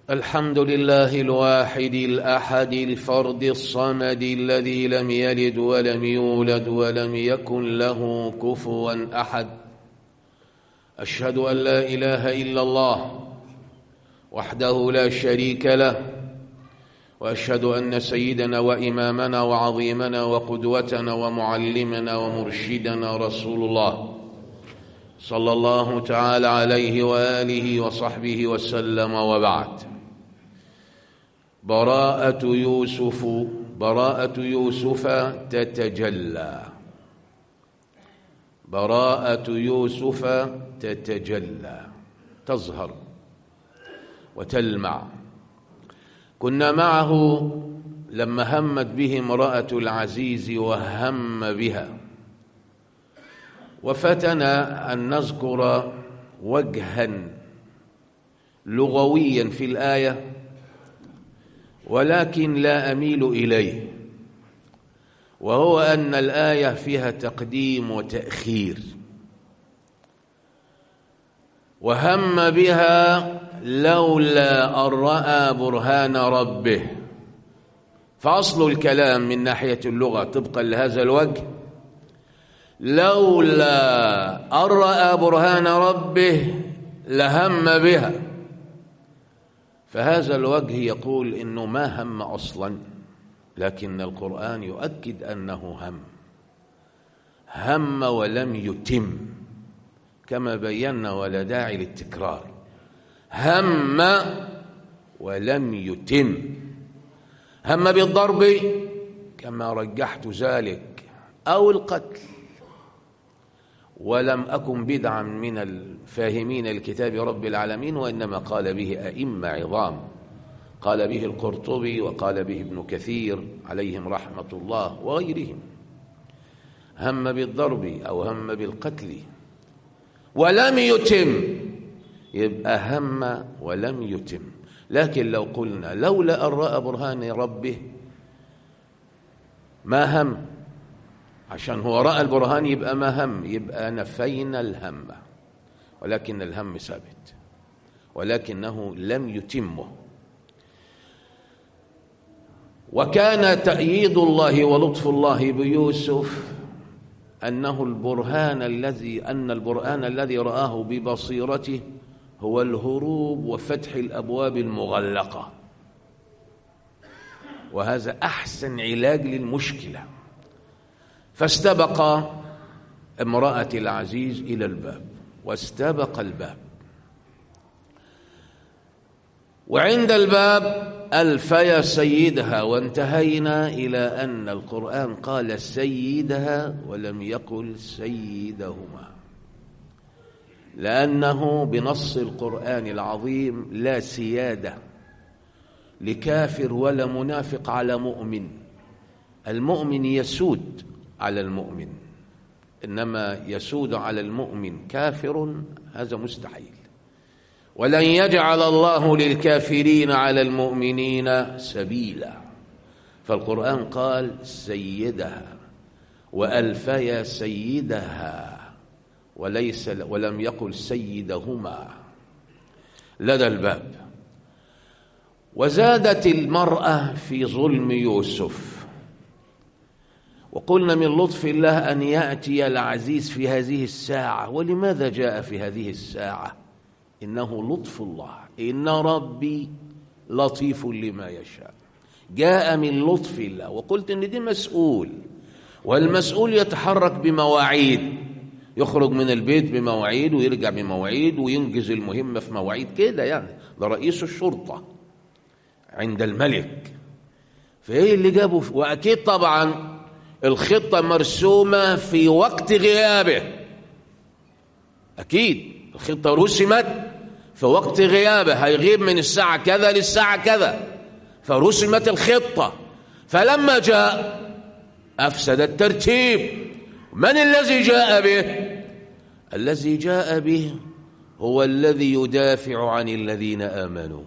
الحمد لله الواحد الأحد الفرد الصمد الذي لم يلد ولم يولد ولم يكن له كفوا أحد أشهد أن لا إله إلا الله وحده لا شريك له وأشهد أن سيدنا وإمامنا وعظيمنا وقدوتنا ومعلمنا ومرشدنا رسول الله صلى الله تعالى عليه وآله وصحبه وسلم وبعد براءة يوسف براءة يوسف تتجلى براءة يوسف تتجلى تظهر وتلمع كنا معه لما همت به امرأة العزيز وهم بها وفتنا أن نذكر وجها لغويا في الآية ولكن لا أميل إليه وهو أن الآية فيها تقديم وتأخير وهم بها لولا أن رأى برهان ربه فأصل الكلام من ناحية اللغة طبقا لهذا الوجه لولا أن رأى برهان ربه لهم بها فهذا الوجه يقول إنه ما هم أصلا لكن القرآن يؤكد أنه هم هم ولم يتم كما بينا ولا داعي للتكرار هم ولم يتم هم بالضرب كما رجحت ذلك أو القتل ولم أكن بدعا من الفاهمين الكتاب رب العالمين وإنما قال به أئمة عظام قال به القرطبي وقال به ابن كثير عليهم رحمة الله وغيرهم هم بالضرب أو هم بالقتل ولم يتم يبقى هم ولم يتم لكن لو قلنا لولا أن رأى برهان ربه ما هم عشان هو رأى البرهان يبقى ما هم يبقى نفينا الهم ولكن الهم ثابت ولكنه لم يتمه وكان تأييد الله ولطف الله بيوسف أنه البرهان الذي أن البرهان الذي رآه ببصيرته هو الهروب وفتح الأبواب المغلقة وهذا أحسن علاج للمشكلة فاستبق امرأة العزيز إلى الباب واستبق الباب وعند الباب ألفي سيدها وانتهينا إلى أن القرآن قال سيدها ولم يقل سيدهما لأنه بنص القرآن العظيم لا سيادة لكافر ولا منافق على مؤمن المؤمن يسود على المؤمن إنما يسود على المؤمن كافر هذا مستحيل ولن يجعل الله للكافرين على المؤمنين سبيلا فالقرآن قال سيدها وألفي سيدها وليس ولم يقل سيدهما لدى الباب وزادت المرأة في ظلم يوسف وقلنا من لطف الله أن يأتي العزيز في هذه الساعة ولماذا جاء في هذه الساعة إنه لطف الله إن ربي لطيف لما يشاء جاء من لطف الله وقلت إن دي مسؤول والمسؤول يتحرك بمواعيد يخرج من البيت بمواعيد ويرجع بمواعيد وينجز المهمة في مواعيد كده يعني ده رئيس الشرطة عند الملك فايه اللي جابه واكيد طبعا الخطة مرسومة في وقت غيابه أكيد الخطة رسمت في وقت غيابه هيغيب من الساعة كذا للساعة كذا فرسمت الخطة فلما جاء أفسد الترتيب من الذي جاء به الذي جاء به هو الذي يدافع عن الذين آمنوا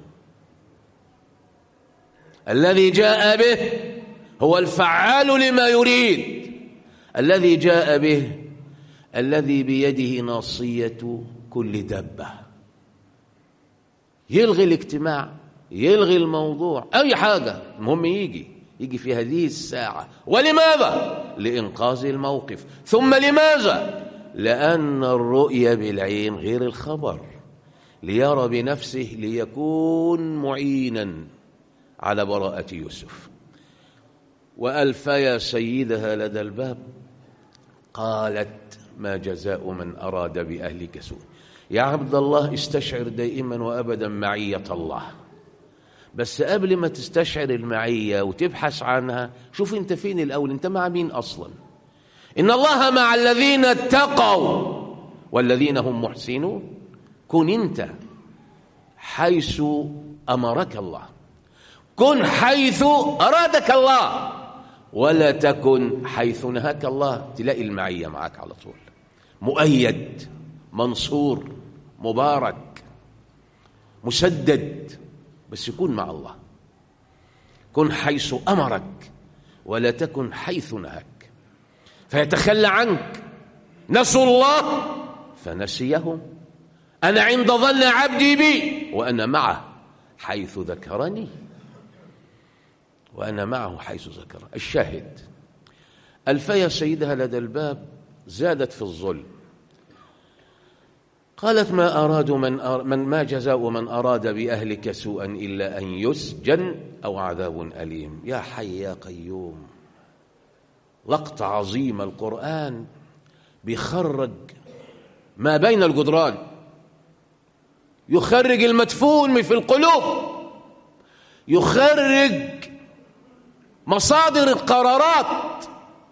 الذي جاء به هو الفعال لما يريد الذي جاء به الذي بيده ناصية كل دبة يلغي الاجتماع يلغي الموضوع أي حاجة المهم يجي يجي في هذه الساعة ولماذا؟ لإنقاذ الموقف ثم لماذا؟ لأن الرؤية بالعين غير الخبر ليرى بنفسه ليكون معينا على براءة يوسف وألفيا سيدها لدى الباب قالت ما جزاء من أراد بأهلك سوء يا عبد الله استشعر دائما وأبدا معية الله بس قبل ما تستشعر المعية وتبحث عنها شوف انت فين الأول انت مع مين أصلا إن الله مع الذين اتقوا والذين هم محسنون كن انت حيث أمرك الله كن حيث أرادك الله ولا تكن حيث نهاك الله تلاقي المعية معك على طول مؤيد منصور مبارك مسدد بس يكون مع الله كن حيث أمرك ولا تكن حيث نهاك فيتخلى عنك نسوا الله فنسيهم أنا عند ظن عبدي بي وأنا معه حيث ذكرني وأنا معه حيث ذكر الشاهد ألفي سيدها لدى الباب زادت في الظلم قالت ما أرادوا من, أر... من ما جزاء من أراد بأهلك سوءا إلا أن يسجن أو عذاب أليم يا حي يا قيوم لقطة عظيمة القرآن بيخرج ما بين الجدران يخرج المدفون في القلوب يخرج مصادر القرارات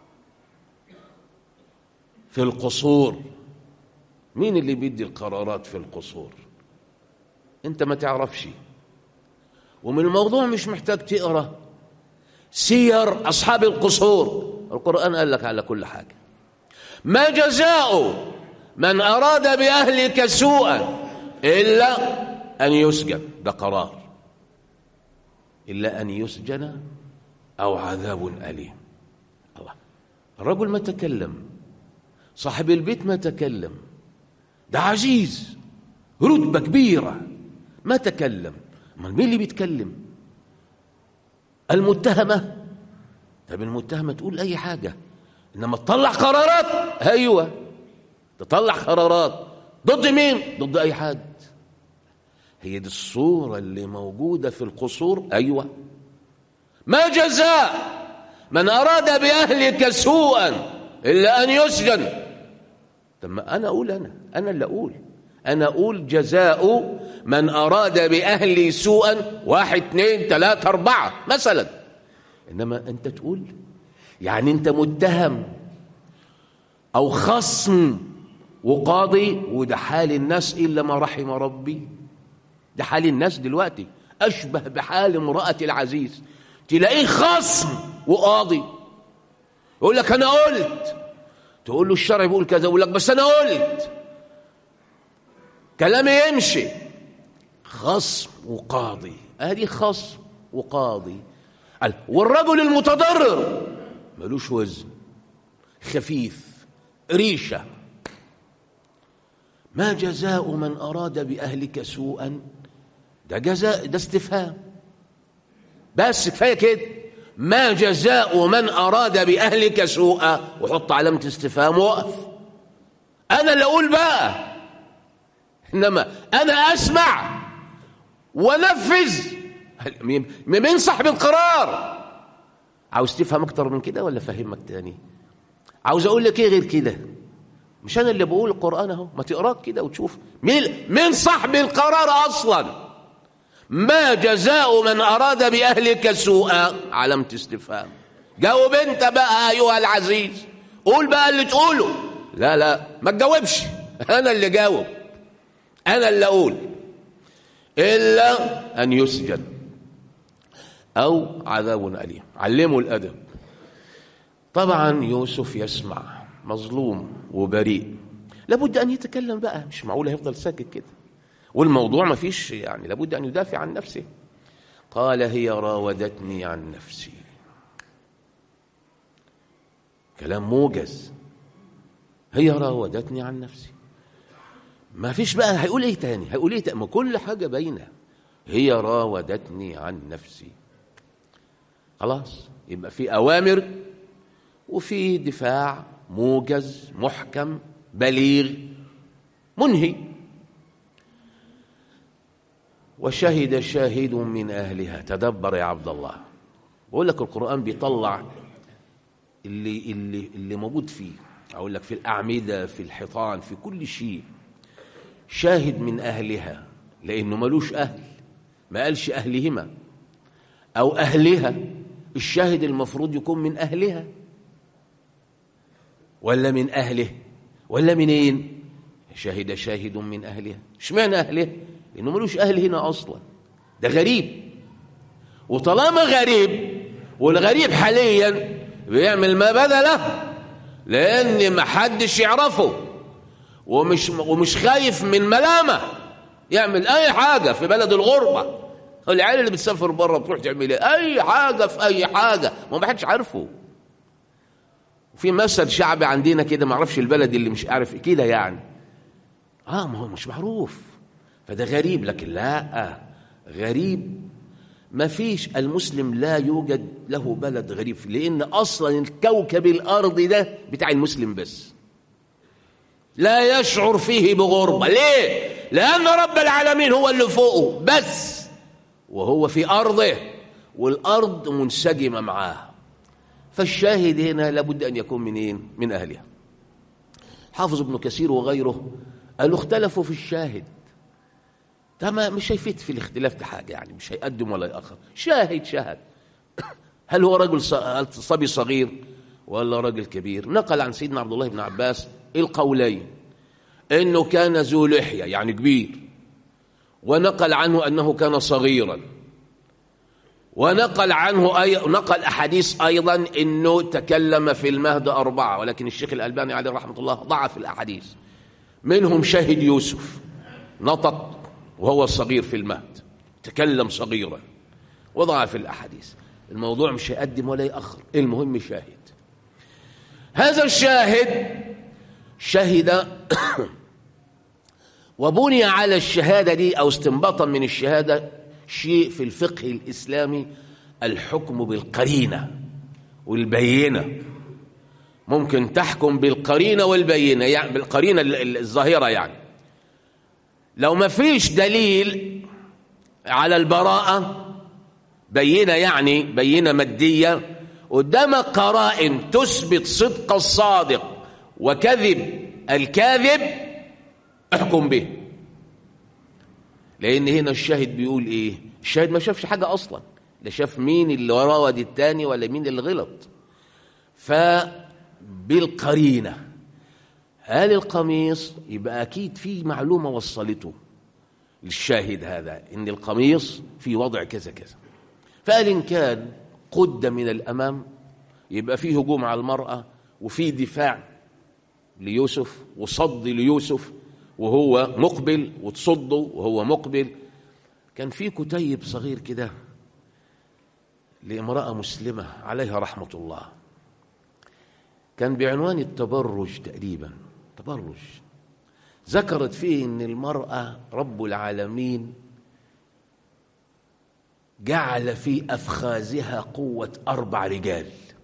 في القصور مين اللي بيدي القرارات في القصور انت ما تعرفش ومن الموضوع مش محتاج تقرا سير اصحاب القصور القران قال لك على كل حاجه ما جزاء من اراد باهلك سوءا الا ان يسجن ده قرار الا ان يسجن او عذاب اليم الله الرجل ما تكلم صاحب البيت ما تكلم ده عزيز رتبة كبيرة ما تكلم امال مين اللي بيتكلم المتهمة طب المتهمة تقول أي حاجة إنما تطلع قرارات أيوة تطلع قرارات ضد مين ضد أي حد هي دي الصورة اللي موجودة في القصور أيوة ما جزاء من أراد بأهلك سوءا إلا أن يسجن طب ما أنا أقول أنا أنا اللي أقول أنا أقول جزاء من أراد بأهلي سوءا واحد اثنين ثلاثة أربعة مثلا إنما أنت تقول يعني أنت متهم أو خصم وقاضي وده حال الناس إلا ما رحم ربي ده حال الناس دلوقتي أشبه بحال امرأة العزيز تلاقيه خصم وقاضي يقول لك أنا قلت تقول له الشرع بيقول كذا يقول لك بس انا قلت كلامي يمشي خصم وقاضي ادي خصم وقاضي والرجل المتضرر ملوش وزن خفيف ريشه ما جزاء من اراد باهلك سوءا ده جزاء ده استفهام بس كفايه كده ما جزاء من أراد بأهلك سوءا وحط علامة استفهام وقف أنا اللي أقول بقى إنما أنا أسمع ونفذ من صاحب القرار عاوز تفهم أكتر من كده ولا فهمك تاني عاوز أقول لك إيه غير كده مش أنا اللي بقول القرآن أهو ما تقراك كده وتشوف مين من صاحب القرار أصلاً ما جزاء من أراد بأهلك سوءا علامة استفهام جاوب أنت بقى أيها العزيز قول بقى اللي تقوله لا لا ما تجاوبش أنا اللي جاوب أنا اللي أقول إلا أن يسجن أو عذاب أليم علموا الأدب طبعا يوسف يسمع مظلوم وبريء لابد أن يتكلم بقى مش معقول هيفضل ساكت كده والموضوع ما فيش يعني لابد أن يدافع عن نفسه قال هي راودتني عن نفسي كلام موجز هي راودتني عن نفسي ما فيش بقى هيقول ايه تاني هيقول ايه تاني ما كل حاجة باينة هي راودتني عن نفسي خلاص يبقى في أوامر وفي دفاع موجز محكم بليغ منهي وشهد شاهد من أهلها تدبر يا عبد الله بقول لك القرآن بيطلع اللي, اللي, اللي موجود فيه أقول لك في الأعمدة في الحيطان في كل شيء شاهد من أهلها لأنه ملوش أهل ما قالش أهلهما أو أهلها الشاهد المفروض يكون من أهلها ولا من أهله ولا منين شهد شاهد من أهلها اشمعنى أهله لأنه ملوش أهل هنا أصلا ده غريب وطالما غريب والغريب حاليا بيعمل ما بدا له لأن ما حدش يعرفه ومش ومش خايف من ملامه يعمل أي حاجة في بلد الغربة العيال اللي بتسافر بره بتروح تعمل ايه اي حاجه في اي حاجه ما حدش عارفه في مثل شعبي عندنا كده ما اعرفش البلد اللي مش عارف كده يعني اه ما هو مش معروف فده غريب لكن لا غريب ما فيش المسلم لا يوجد له بلد غريب لان اصلا الكوكب الارضي ده بتاع المسلم بس لا يشعر فيه بغربه ليه لان رب العالمين هو اللي فوقه بس وهو في أرضه والأرض منسجمة معاه فالشاهد هنا لابد أن يكون منين من أهلها حافظ ابن كثير وغيره قالوا اختلفوا في الشاهد تمام مش هيفيد في الاختلاف ده حاجة يعني مش هيقدم ولا يأخر شاهد شاهد هل هو رجل صبي صغير ولا رجل كبير نقل عن سيدنا عبد الله بن عباس القولين انه كان ذو لحيه يعني كبير ونقل عنه أنه كان صغيرا ونقل عنه أي نقل أحاديث أيضا أنه تكلم في المهد أربعة ولكن الشيخ الألباني عليه رحمة الله ضعف الأحاديث منهم شهد يوسف نطق وهو صغير في المهد تكلم صغيرا وضعف الأحاديث الموضوع مش هيقدم ولا يأخر المهم شاهد هذا الشاهد شهد وبني على الشهادة دي أو استنباطا من الشهادة شيء في الفقه الإسلامي الحكم بالقرينة والبينة ممكن تحكم بالقرينة والبينة يعني بالقرينة الظاهرة يعني لو ما فيش دليل على البراءة بينة يعني بينة مادية قدامك قرائن تثبت صدق الصادق وكذب الكاذب احكم به لان هنا الشاهد بيقول ايه الشاهد ما شافش حاجه اصلا لا شاف مين اللي راود التاني ولا مين اللي غلط فبالقرينه هل القميص يبقى اكيد في معلومه وصلته للشاهد هذا ان القميص في وضع كذا كذا فقال ان كان قد من الامام يبقى في هجوم على المراه وفي دفاع ليوسف وصد ليوسف وهو مقبل وتصده وهو مقبل كان في كتيب صغير كده لامرأة مسلمة عليها رحمة الله كان بعنوان التبرج تقريبا تبرج ذكرت فيه ان المرأة رب العالمين جعل في أفخاذها قوة أربع رجال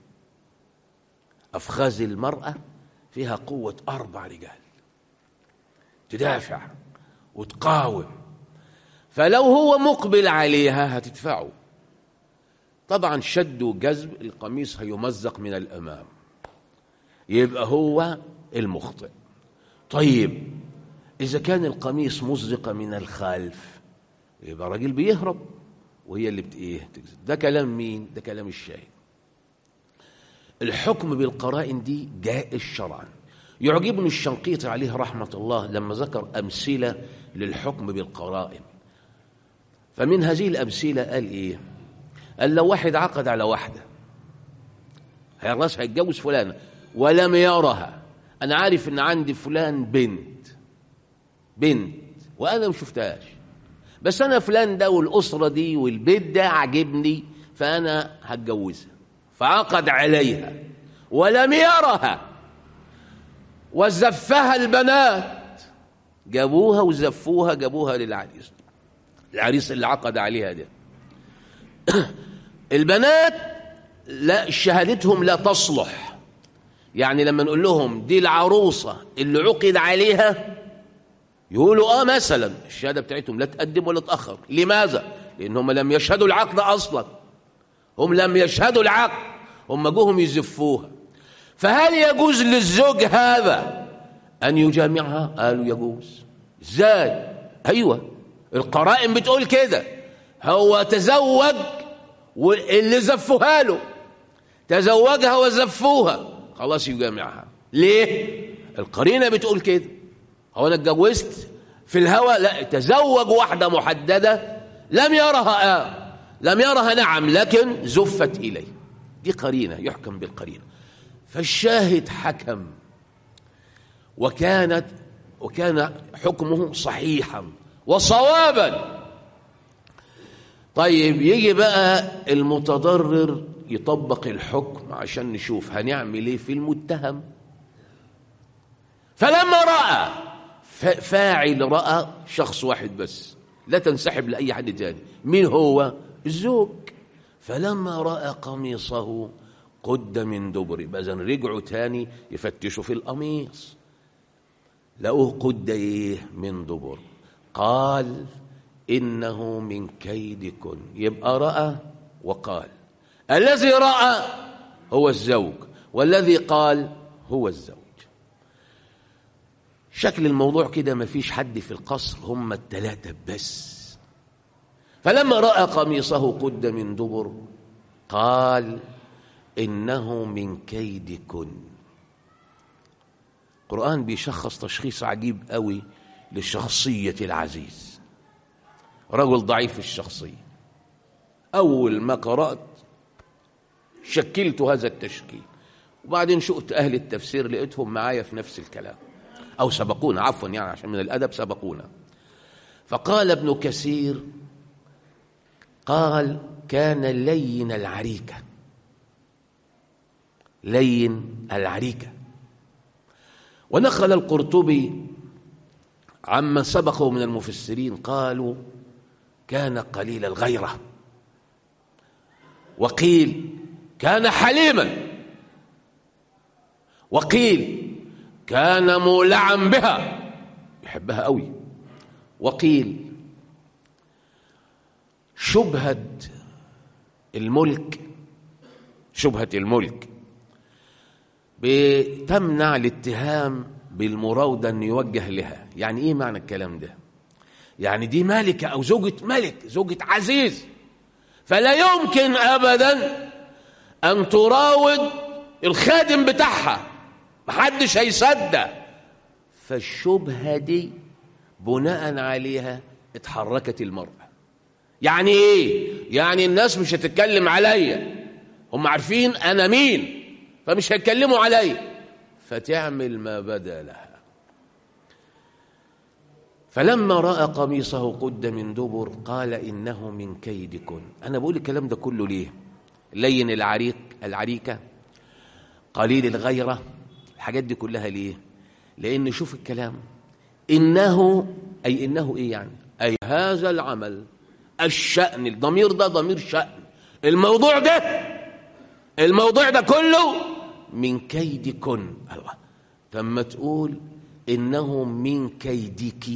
أفخاذ المرأة فيها قوة أربع رجال تدافع وتقاوم فلو هو مقبل عليها هتدفعه طبعا شد وجذب القميص هيمزق من الأمام يبقى هو المخطئ طيب إذا كان القميص مزق من الخلف يبقى راجل بيهرب وهي اللي بت ايه ده كلام مين ده كلام الشاهد الحكم بالقرائن دي جائز شرعا يعجبني الشنقيطي عليه رحمة الله لما ذكر أمثلة للحكم بالقرائن فمن هذه الأمثلة قال إيه قال لو واحد عقد على واحدة خلاص هيتجوز فلانة ولم يرها أنا عارف إن عندي فلان بنت بنت وأنا ما شفتهاش بس أنا فلان ده والأسرة دي والبيت ده عجبني فأنا هتجوزها فعقد عليها ولم يرها وزفها البنات جابوها وزفوها جابوها للعريس العريس اللي عقد عليها ده البنات لا شهادتهم لا تصلح يعني لما نقول لهم دي العروسة اللي عقد عليها يقولوا اه مثلا الشهادة بتاعتهم لا تقدم ولا تأخر لماذا؟ لأنهم لم يشهدوا العقد أصلا هم لم يشهدوا العقد هم جوهم يزفوها فهل يجوز للزوج هذا أن يجامعها؟ قالوا يجوز ازاي؟ أيوة القرائن بتقول كده هو تزوج واللي زفوها له تزوجها وزفوها خلاص يجامعها ليه القرينة بتقول كده هو انا اتجوزت في الهوى لا تزوج واحدة محددة لم يرها آه لم يرها نعم لكن زفت إليه دي قرينة يحكم بالقرينة فالشاهد حكم وكانت وكان حكمه صحيحا وصوابا طيب يجي بقى المتضرر يطبق الحكم عشان نشوف هنعمل ايه في المتهم فلما راى فاعل راى شخص واحد بس لا تنسحب لاي حد تاني مين هو الزوج فلما راى قميصه قد من دبر اذا رجعوا تاني يفتشوا في القميص لقوه قد ايه من دبر قال انه من كيدكن يبقى راى وقال الذي راى هو الزوج والذي قال هو الزوج شكل الموضوع كده ما فيش حد في القصر هم الثلاثه بس فلما راى قميصه قد من دبر قال انه من كيدكن القران بيشخص تشخيص عجيب قوي لشخصيه العزيز رجل ضعيف الشخصيه اول ما قرات شكلت هذا التشكيل وبعدين شئت اهل التفسير لقيتهم معايا في نفس الكلام او سبقونا عفوا يعني عشان من الادب سبقونا فقال ابن كثير قال كان لين العريكه لين العريكه ونقل القرطبي عما سبقه من المفسرين قالوا كان قليل الغيره وقيل كان حليما وقيل كان مولعا بها يحبها قوي وقيل شبهة الملك شبهة الملك بتمنع الاتهام بالمراودة أن يوجه لها يعني إيه معنى الكلام ده يعني دي ملكة أو زوجة ملك زوجة عزيز فلا يمكن أبدا أن تراود الخادم بتاعها محدش هيصدق فالشبهة دي بناء عليها اتحركت المرأة يعني ايه يعني الناس مش هتتكلم عليا هم عارفين انا مين فمش هيتكلموا عليا فتعمل ما بدا لها فلما راى قميصه قد من دبر قال انه من كيدكن انا بقول الكلام ده كله ليه لين العريق العريكه قليل الغيره الحاجات دي كلها ليه لان شوف الكلام انه اي انه ايه يعني اي هذا العمل الشأن الضمير ده ضمير شأن الموضوع ده الموضوع ده كله من كيدكن الله لما تقول إنه من كيدك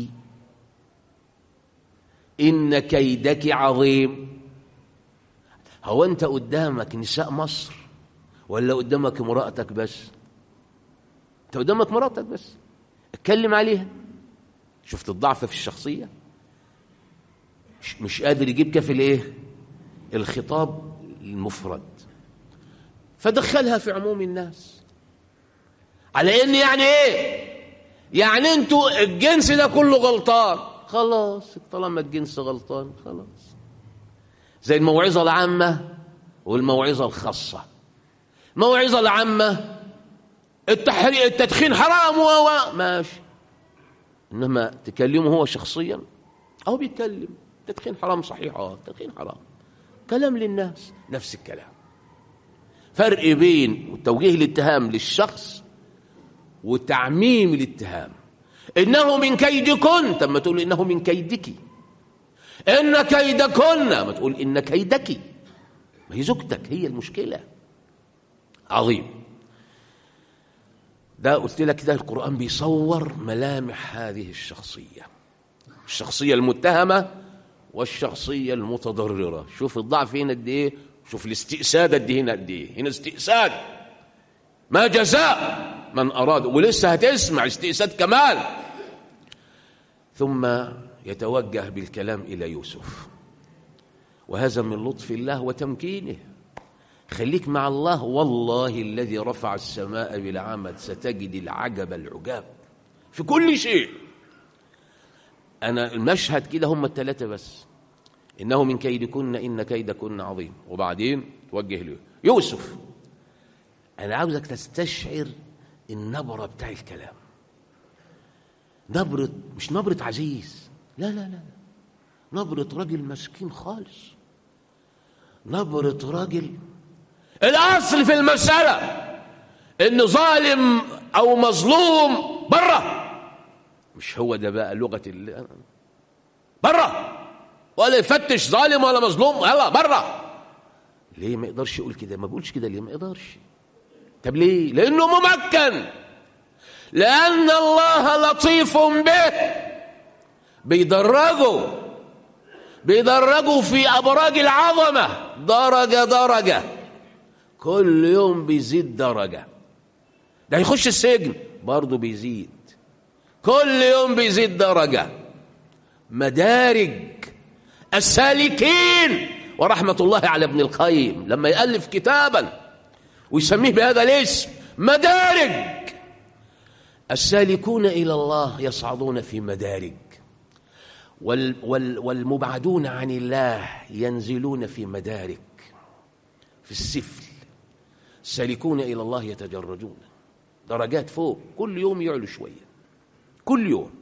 إن كيدك عظيم هو أنت قدامك نساء مصر ولا قدامك امرأتك بس أنت قدامك مراتك بس اتكلم عليها شفت الضعف في الشخصيه مش قادر يجيب كف الايه الخطاب المفرد فدخلها في عموم الناس على ان يعني ايه يعني انتوا الجنس ده كله غلطان خلاص طالما الجنس غلطان خلاص زي الموعظة العامة والموعظة الخاصة الموعظة العامة التحريق التدخين حرام و ماشي انما تكلمه هو شخصيا او بيتكلم التدخين حرام صحيح اه التدخين حرام كلام للناس نفس الكلام فرق بين توجيه الاتهام للشخص وتعميم الاتهام انه من كيدكن طب ما تقول انه من كيدك إن كيدكن ما تقول إن كيدك ما هي زوجتك هي المشكلة عظيم ده قلت لك ده القرآن بيصور ملامح هذه الشخصية الشخصية المتهمة والشخصية المتضررة شوف الضعف هنا قد ايه شوف الاستئساد قد هنا قد ايه هنا استئساد ما جزاء من أراد ولسه هتسمع استئساد كمال ثم يتوجه بالكلام إلى يوسف وهذا من لطف الله وتمكينه خليك مع الله والله الذي رفع السماء بالعمد ستجد العجب العجاب في كل شيء أنا المشهد كده هم الثلاثة بس إنه من كيدكن إن كيدكن عظيم وبعدين توجه له يوسف أنا عاوزك تستشعر النبرة بتاع الكلام نبرة مش نبرة عزيز لا لا لا نبرة راجل مسكين خالص نبرة راجل الأصل في المسألة إن ظالم أو مظلوم بره مش هو ده بقى لغة ال بره ولا يفتش ظالم ولا مظلوم يلا بره ليه ما يقدرش يقول كده ما بيقولش كده ليه ما يقدرش طب ليه لأنه ممكن لأن الله لطيف به بيدرجه بيدرجه في أبراج العظمة درجة درجة كل يوم بيزيد درجة ده يخش السجن برضه بيزيد كل يوم بيزيد درجة مدارج السالكين ورحمة الله على ابن القيم لما يألف كتابا ويسميه بهذا الاسم مدارج السالكون إلى الله يصعدون في مدارج وال وال والمبعدون عن الله ينزلون في مدارك في السفل السالكون إلى الله يتجرجون درجات فوق كل يوم يعلو شوية كل يوم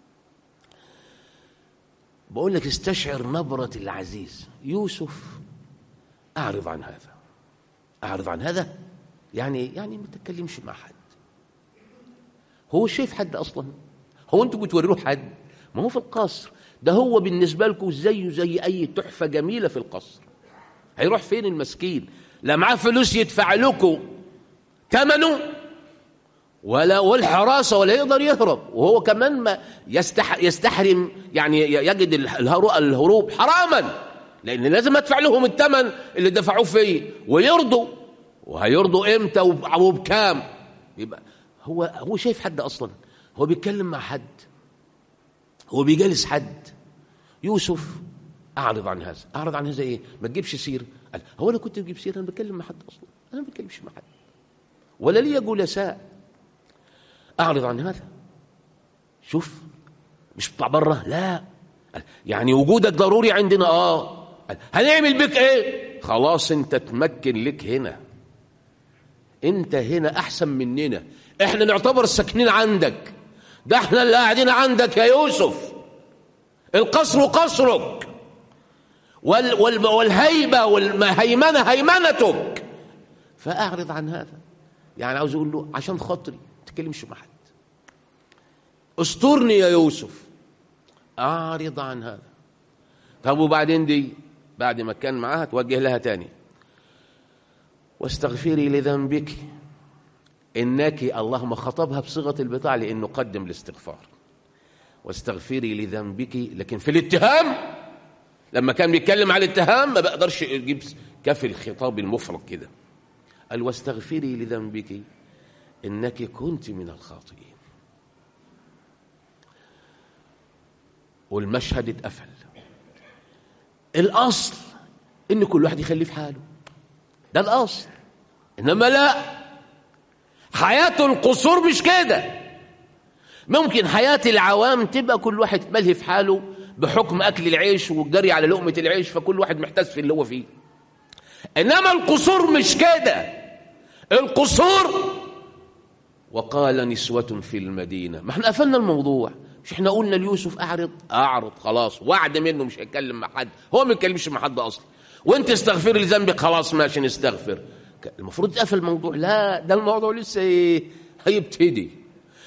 بقول لك استشعر نبرة العزيز يوسف أعرض عن هذا أعرض عن هذا يعني يعني ما تتكلمش مع حد هو شايف حد أصلا هو أنتوا بتوروا حد ما هو في القصر ده هو بالنسبة لكم زيه زي أي تحفة جميلة في القصر هيروح فين المسكين لا معاه فلوس يدفع لكم ثمنه ولا والحراسة ولا يقدر يهرب وهو كمان ما يستح يستحرم يعني يجد الهروب حراما لأن لازم أدفع لهم الثمن اللي دفعوه فيه ويرضوا وهيرضوا إمتى وبكام يبقى هو هو شايف حد أصلا هو بيتكلم مع حد هو بيجالس حد يوسف أعرض عن هذا أعرض عن هذا إيه ما تجيبش سير قال هو أنا كنت بجيب سير أنا بتكلم مع حد أصلا أنا ما بتكلمش مع حد ولا لي جلساء أعرض عن هذا شوف مش بتاع بره لا يعني وجودك ضروري عندنا اه هنعمل بك ايه خلاص انت تمكن لك هنا انت هنا احسن مننا احنا نعتبر ساكنين عندك ده احنا اللي قاعدين عندك يا يوسف القصر قصرك وال وال والهيبة والهيمنة هيمنتك فأعرض عن هذا يعني عاوز أقول له عشان خاطري ما تتكلمش مع حد استرني يا يوسف أعرض عن هذا طب وبعدين دي بعد ما كان معاها توجه لها تاني واستغفري لذنبك إنك اللهم خطبها بصيغة البطاع لأنه قدم الاستغفار واستغفري لذنبك لكن في الاتهام لما كان بيتكلم على الاتهام ما بقدرش يجيب كف الخطاب المفرد كده قال واستغفري لذنبك إنك كنت من الخاطئين والمشهد اتقفل الأصل إن كل واحد يخليه في حاله ده الأصل إنما لا حياة القصور مش كده ممكن حياة العوام تبقى كل واحد ملهي في حاله بحكم أكل العيش والجري على لقمة العيش فكل واحد محتاج في اللي هو فيه إنما القصور مش كده القصور وقال نسوة في المدينة ما احنا قفلنا الموضوع مش احنا قلنا ليوسف اعرض اعرض خلاص وعد منه مش هيتكلم مع حد هو ما يتكلمش مع حد اصلا وانت استغفر لذنبك خلاص ماشي نستغفر المفروض تقفل الموضوع لا ده الموضوع لسه ايه هيبتدي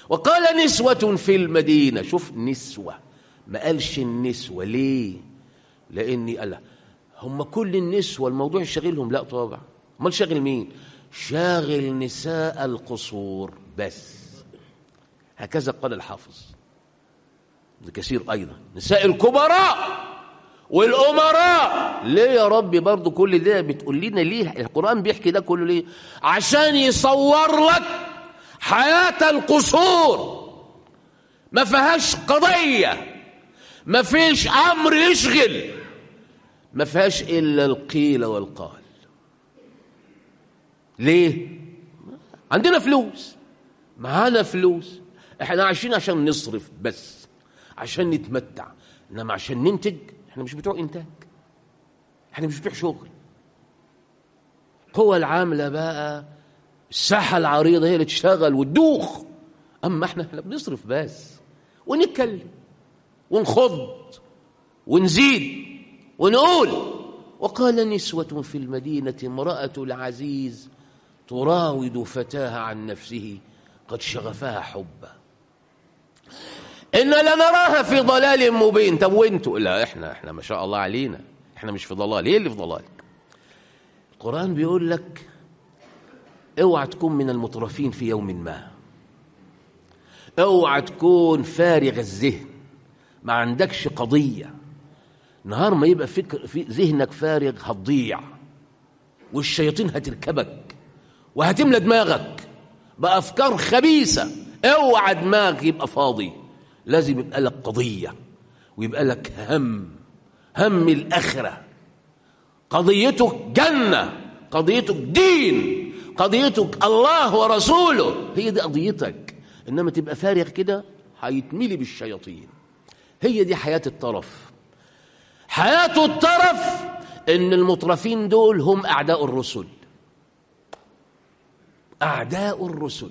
وقال نسوة في المدينة شوف نسوة ما قالش النسوة ليه لاني قال هم كل النسوة الموضوع شاغلهم لا طبعا امال شاغل مين شاغل نساء القصور بس هكذا قال الحافظ ابن كثير ايضا نساء الكبراء والامراء ليه يا ربي برضو كل ده بتقول لنا ليه القران بيحكي ده كله ليه عشان يصور لك حياه القصور ما فيهاش قضيه ما فيش امر يشغل ما فيهاش الا القيل والقال ليه عندنا فلوس معانا فلوس احنا عايشين عشان نصرف بس عشان نتمتع انما عشان ننتج احنا مش بتوع انتاج احنا مش بتوع شغل القوى العاملة بقى الساحة العريضة هي اللي تشتغل وتدوخ أما احنا احنا بنصرف بس ونتكلم ونخض ونزيد ونقول وقال نسوة في المدينة امرأة العزيز تراود فتاها عن نفسه قد شغفها حبا إن لنراها في ضلال مبين طب وانتوا لا احنا احنا ما شاء الله علينا احنا مش في ضلال ايه اللي في ضلال القرآن بيقول لك اوعى تكون من المترفين في يوم ما اوعى تكون فارغ الذهن ما عندكش قضية نهار ما يبقى فكر في ذهنك فارغ هتضيع والشياطين هتركبك وهتملى دماغك بأفكار خبيثة اوعى دماغك يبقى فاضي لازم يبقى لك قضية ويبقى لك هم هم الآخرة قضيتك جنة قضيتك دين قضيتك الله ورسوله هي دي قضيتك إنما تبقى فارغ كده هيتملي بالشياطين هي دي حياة الطرف حياة الطرف إن المطرفين دول هم أعداء الرسل أعداء الرسل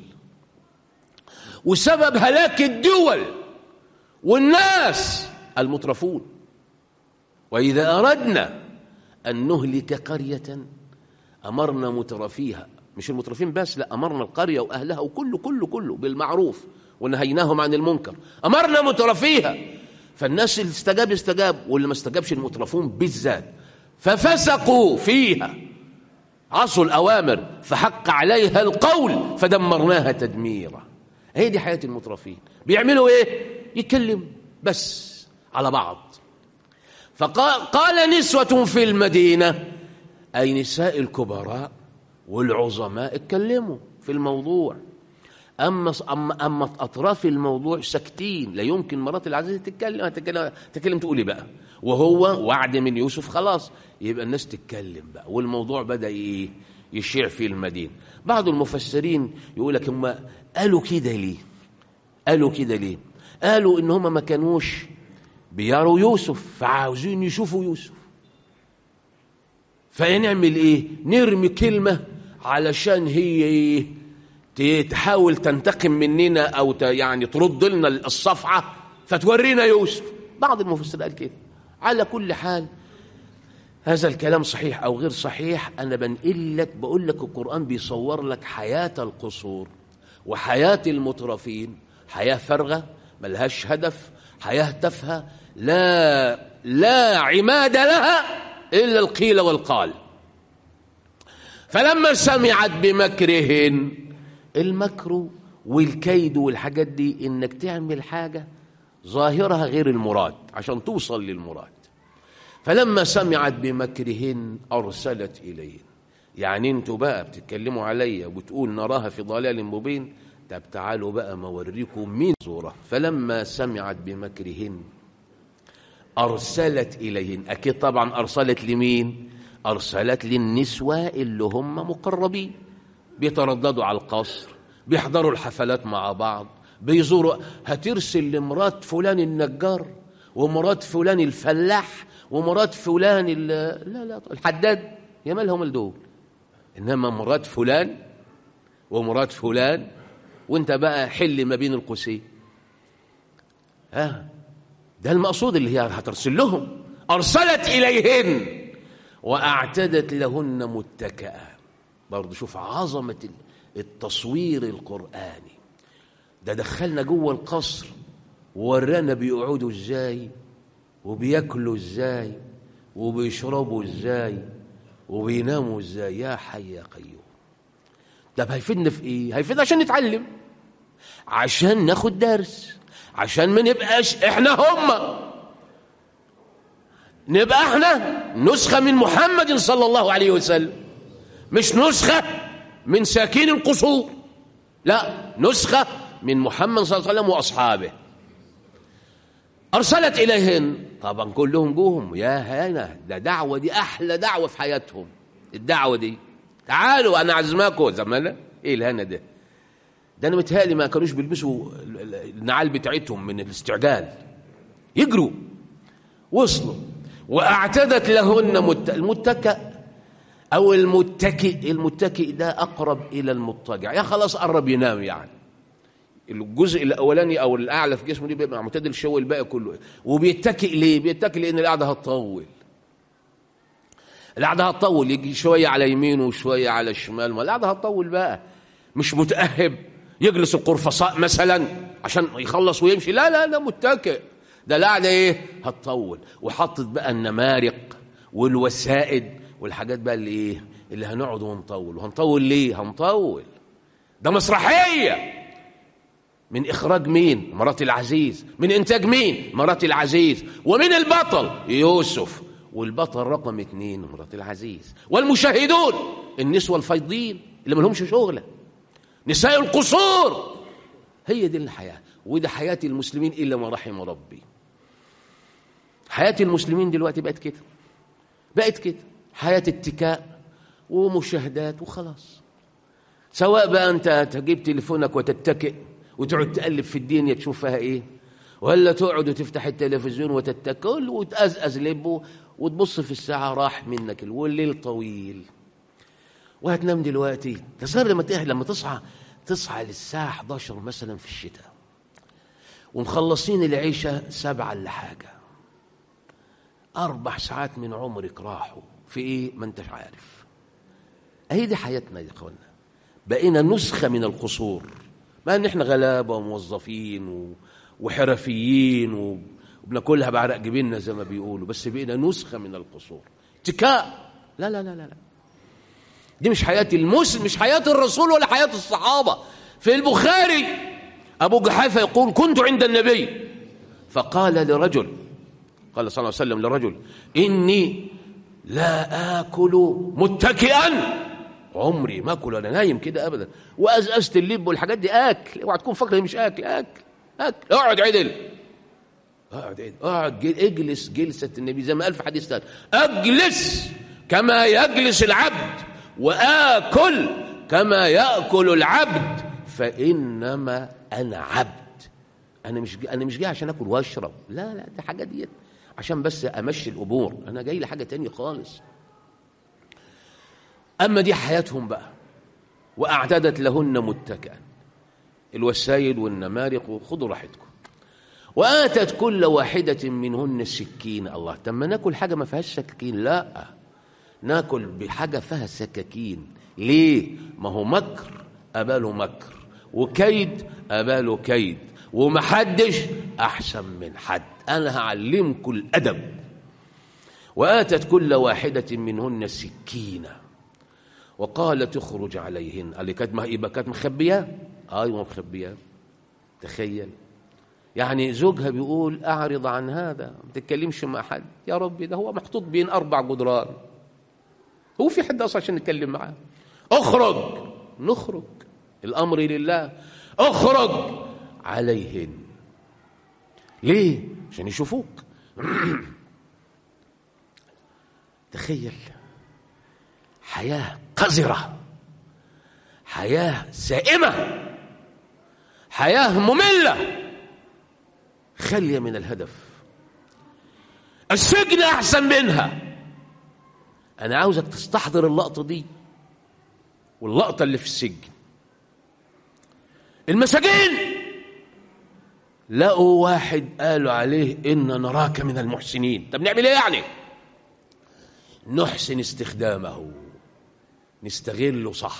وسبب هلاك الدول والناس المترفون وإذا أردنا أن نهلك قرية أمرنا مترفيها مش المترفين بس لا أمرنا القرية وأهلها وكله كله كله بالمعروف ونهيناهم عن المنكر أمرنا مترفيها فالناس اللي استجاب استجاب واللي ما استجابش المترفون بالذات ففسقوا فيها عصوا الأوامر فحق عليها القول فدمرناها تدميرا هي دي حياة المترفين بيعملوا ايه يتكلم بس على بعض فقال قال نسوة في المدينة أي نساء الكبراء والعظماء اتكلموا في الموضوع أما أما أما أطراف الموضوع ساكتين لا يمكن مرات العزيز تتكلم تتكلم تتكلم تقول إيه بقى وهو وعد من يوسف خلاص يبقى الناس تتكلم بقى والموضوع بدأ إيه يشيع في المدينة بعض المفسرين يقول لك هم قالوا كده ليه قالوا كده ليه قالوا إن هم ما كانوش بيروا يوسف فعاوزين يشوفوا يوسف فنعمل ايه نرمي كلمة علشان هي ايه تحاول تنتقم مننا او ت- يعني ترد لنا الصفعة فتورينا يوسف بعض المفسرين قال كده على كل حال هذا الكلام صحيح او غير صحيح انا بنقل لك بقول لك القرآن بيصور لك حياة القصور وحياة المترفين حياة فارغة ملهاش هدف حياة تافهة لا لا عماد لها إلا القيل والقال فلما سمعت بمكرهن المكر والكيد والحاجات دي إنك تعمل حاجة ظاهرها غير المراد عشان توصل للمراد فلما سمعت بمكرهن أرسلت إليهن يعني انتوا بقى بتتكلموا عليا وبتقول نراها في ضلال مبين طب تعالوا بقى ما اوريكم مين زورة فلما سمعت بمكرهن أرسلت إليهن أكيد طبعا أرسلت لمين أرسلت للنسوة اللي هم مقربين بيترددوا على القصر بيحضروا الحفلات مع بعض بيزوروا هترسل لمرات فلان النجار ومرات فلان الفلاح ومرات فلان ال- لا لا الحداد يا مالهم الدول إنما مرات فلان ومرات فلان وانت بقى حل ما بين القوسين ها ده المقصود اللي هي هترسل لهم أرسلت إليهن وأعتدت لهن متكئا برضه شوف عظمة التصوير القرآني ده دخلنا جوه القصر وورانا بيقعدوا ازاي وبياكلوا ازاي وبيشربوا ازاي وبيناموا ازاي يا حي يا قيوم طب هيفيدنا في ايه هيفيدنا عشان نتعلم عشان ناخد درس عشان ما نبقاش احنا هم نبقى احنا نسخة من محمد صلى الله عليه وسلم مش نسخة من ساكين القصور لا نسخة من محمد صلى الله عليه وسلم وأصحابه أرسلت إليهن طبعا كلهم جوهم يا هنا ده دعوة دي أحلى دعوة في حياتهم الدعوة دي تعالوا أنا عزماكم زمانة إيه الهنا ده ده أنا متهيألي ما كانوش بيلبسوا النعال بتاعتهم من الاستعجال يجروا وصلوا واعتدت لهن مت... المتكأ أو المتكئ المتكئ ده أقرب إلى المضطجع يا خلاص قرب ينام يعني الجزء الاولاني او الاعلى في جسمه دي بيبقى معتدل شويه الباقي كله وبيتكئ ليه بيتكئ لان القعده هتطول القعده هتطول يجي شويه على يمينه وشويه على شمال ما القعده هتطول بقى مش متاهب يجلس القرفصاء مثلا عشان يخلص ويمشي لا لا لا متكئ ده القعده ايه هتطول وحطت بقى النمارق والوسائد والحاجات بقى اللي ايه اللي هنقعد ونطول وهنطول ليه هنطول ده مسرحيه من إخراج مين؟ مرات العزيز من إنتاج مين؟ مرات العزيز ومن البطل يوسف والبطل رقم اثنين مرات العزيز والمشاهدون النسوة الفيضين اللي ملهمش شغلة نساء القصور هي دي الحياة وده حياة المسلمين إلا ما رحم ربي حياة المسلمين دلوقتي بقت كده بقت كده حياة اتكاء ومشاهدات وخلاص سواء بقى أنت تجيب تليفونك وتتكئ وتقعد تقلب في الدنيا تشوف فيها ايه ولا تقعد وتفتح التلفزيون وتتكل وتأزأز لبه وتبص في الساعة راح منك والليل طويل وهتنام دلوقتي تصير لما تهل لما تصحى تصحى للساعة 11 مثلا في الشتاء ومخلصين العيشة سبعة إلا حاجة أربع ساعات من عمرك راحوا في إيه ما أنتش عارف أهي دي حياتنا يا إخوانا بقينا نسخة من القصور ما ان احنا غلابه وموظفين و... وحرفيين وبناكلها بعرق جبيننا زي ما بيقولوا بس بقينا نسخه من القصور اتكاء لا لا لا لا لا دي مش حياه المسلم مش حياه الرسول ولا حياه الصحابه في البخاري ابو جحافه يقول كنت عند النبي فقال لرجل قال صلى الله عليه وسلم لرجل اني لا اكل متكئا عمري ما اكل انا نايم كده ابدا وازازه اللب والحاجات دي اكل اوعى تكون فاكر مش اكل اكل اكل اقعد عدل اقعد عدل اقعد اجلس جلسه النبي زي ما قال في حديث ثاني اجلس كما يجلس العبد واكل كما ياكل العبد فانما انا عبد انا مش انا مش جاي عشان اكل واشرب لا لا دي حاجه ديت عشان بس امشي الامور انا جاي لحاجه تانية خالص أما دي حياتهم بقى وأعتدت لهن متكئا الوسائل والنمارق خذوا راحتكم وآتت كل واحدة منهن سكين الله طب ما ناكل حاجة ما فيهاش سكاكين لا ناكل بحاجة فيها سكاكين ليه ما هو مكر أباله مكر وكيد أباله كيد ومحدش أحسن من حد أنا هعلمكم الأدب وآتت كل واحدة منهن سكينة وقالت اخرج عليهن قال لي كانت يبقى كانت مخبياه ايوه مخبياه تخيل يعني زوجها بيقول اعرض عن هذا ما تتكلمش مع حد يا ربي ده هو محطوط بين اربع جدران هو في حد اصلا عشان نتكلم معاه اخرج نخرج الامر لله اخرج عليهن ليه عشان يشوفوك تخيل حياة قذرة حياة سائمة حياة مملة خالية من الهدف السجن أحسن منها أنا عاوزك تستحضر اللقطة دي واللقطة اللي في السجن المساجين لقوا واحد قالوا عليه إن نراك من المحسنين طب نعمل إيه يعني نحسن استخدامه نستغله صح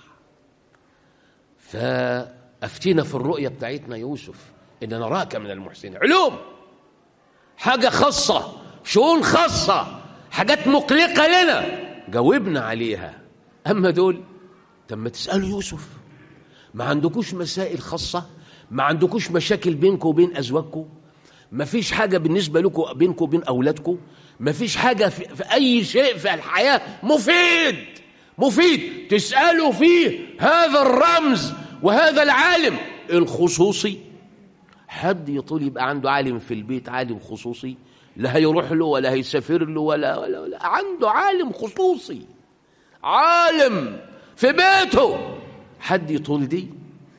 فأفتينا في الرؤية بتاعتنا يوسف إن نراك من المحسنين علوم حاجة خاصة شؤون خاصة حاجات مقلقة لنا جاوبنا عليها أما دول طب ما تسألوا يوسف ما عندكوش مسائل خاصة ما عندكوش مشاكل بينكم وبين أزواجكم ما فيش حاجة بالنسبة لكم بينكم وبين أولادكم ما فيش حاجة في, في أي شيء في الحياة مفيد مفيد تسألوا فيه هذا الرمز وهذا العالم الخصوصي حد يطول يبقى عنده عالم في البيت عالم خصوصي لا هيروح له ولا هيسافر له ولا, ولا, ولا عنده عالم خصوصي عالم في بيته حد يطول دي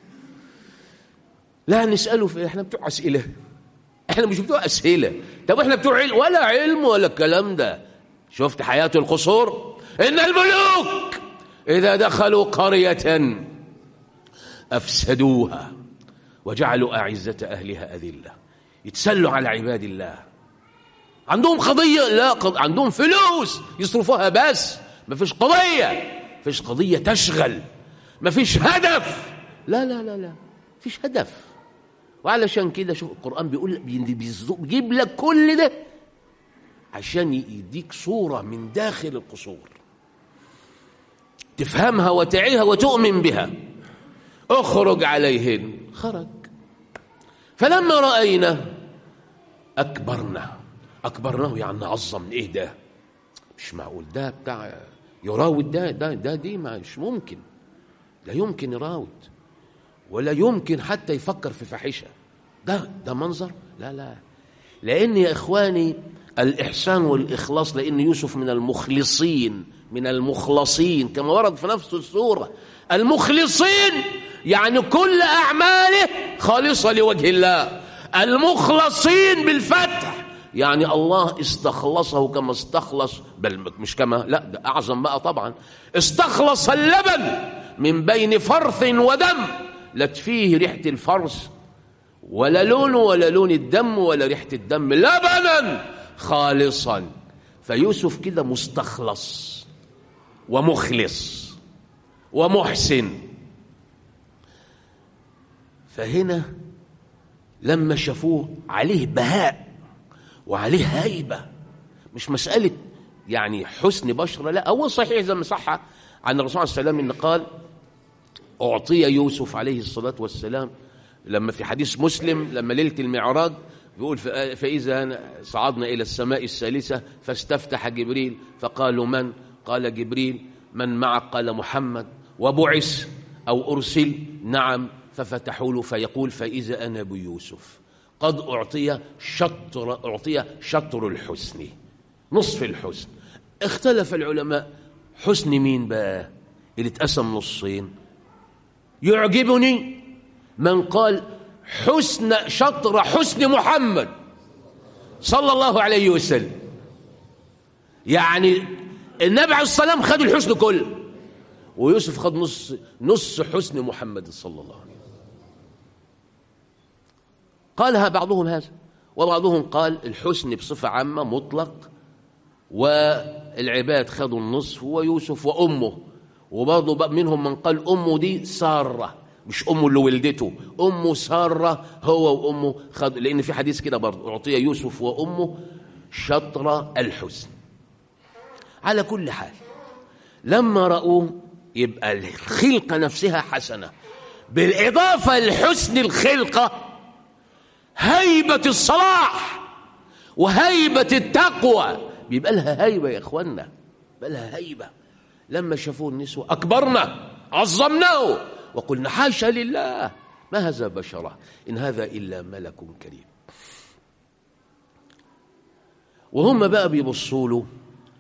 لا نسأله في احنا بتوع أسئلة احنا مش بتوع أسئلة طب احنا بتوع علم ولا علم ولا الكلام ده شفت حياة القصور إن الملوك إذا دخلوا قرية أفسدوها وجعلوا أعزة أهلها أذلة يتسلوا على عباد الله عندهم قضية لا قض... عندهم فلوس يصرفوها بس ما فيش قضية فيش قضية تشغل ما فيش هدف لا لا لا لا فيش هدف وعلشان كده شوف القرآن بيقول بيجيب لك كل ده عشان يديك صورة من داخل القصور تفهمها وتعيها وتؤمن بها اخرج عليهن خرج فلما رأينا أكبرنا أكبرناه يعني عظم إيه ده مش معقول ده بتاع يراود ده ده ده دي مش ممكن لا يمكن يراود ولا يمكن حتى يفكر في فاحشة ده ده منظر لا لا لأن يا إخواني الإحسان والإخلاص لأن يوسف من المخلصين من المخلصين كما ورد في نفس السورة المخلصين يعني كل أعماله خالصة لوجه الله المخلصين بالفتح يعني الله استخلصه كما استخلص بل مش كما لا ده أعظم بقى طبعا استخلص اللبن من بين فرث ودم لا فيه ريحة الفرث ولا لونه ولا لون الدم ولا ريحة الدم لبنا خالصا فيوسف كده مستخلص ومخلص ومحسن فهنا لما شافوه عليه بهاء وعليه هيبة مش مسألة يعني حسن بشرة لا هو صحيح زي ما صح عن الرسول صلى الله عليه وسلم إن قال أعطي يوسف عليه الصلاة والسلام لما في حديث مسلم لما ليلة المعراج بيقول فإذا صعدنا إلى السماء الثالثة فاستفتح جبريل فقالوا من قال جبريل من معك قال محمد وبعث أو أرسل نعم ففتحوا له فيقول فإذا أنا بيوسف قد أعطي شطر أعطي شطر الحسن نصف الحسن اختلف العلماء حسن مين بقى اللي اتقسم نصين يعجبني من قال حسن شطر حسن محمد صلى الله عليه وسلم يعني النبي عليه الصلاة والسلام خد الحسن كله ويوسف خد نص نص حسن محمد صلى الله عليه وسلم قالها بعضهم هذا وبعضهم قال الحسن بصفة عامة مطلق والعباد خدوا النصف ويوسف وأمه وبرضه منهم من قال أمه دي سارة مش أمه اللي ولدته أمه سارة هو وأمه خد لأن في حديث كده برضه أعطي يوسف وأمه شطر الحسن على كل حال لما رأوه يبقى الخلقة نفسها حسنة بالإضافة لحسن الخلقة هيبة الصلاح وهيبة التقوى بيبقى لها هيبة يا إخوانا بيبقى لها هيبة لما شافوه النسوة أكبرنا عظمناه وقلنا حاشا لله ما هذا بشرة إن هذا إلا ملك كريم وهم بقى بيبصوا له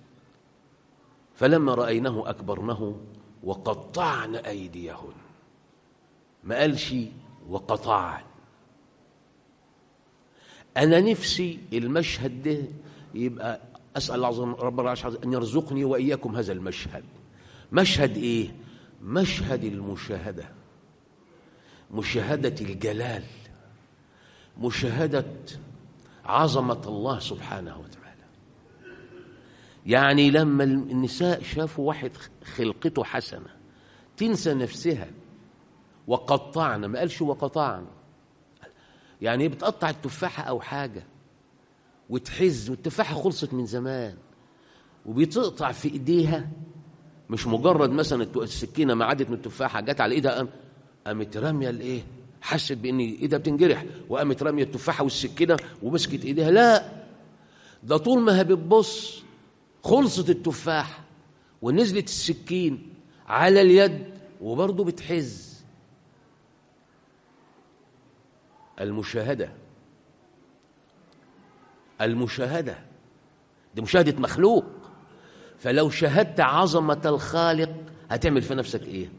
فلما رأيناه أكبرنه وقطعن أيديهن ما قالش وقطعن أنا نفسي المشهد ده يبقى أسأل الله عز رب العرش أن يرزقني وإياكم هذا المشهد مشهد إيه؟ مشهد المشاهدة مشاهدة الجلال مشاهدة عظمة الله سبحانه وتعالى يعني لما النساء شافوا واحد خلقته حسنة تنسى نفسها وقطعنا ما قالش وقطعنا يعني بتقطع التفاحة أو حاجة وتحز والتفاحة خلصت من زمان وبتقطع في ايديها مش مجرد مثلا الت- السكينه ما عدت من التفاحه جت على ايدها قام قامت راميه الايه حست بان ايدها بتنجرح وقامت راميه التفاحه والسكينه ومسكت ايديها لا ده طول ما هي بتبص خلصت التفاحه ونزلت السكين على اليد وبرضه بتحز المشاهده المشاهده دي مشاهده مخلوق فلو شاهدت عظمه الخالق هتعمل في نفسك ايه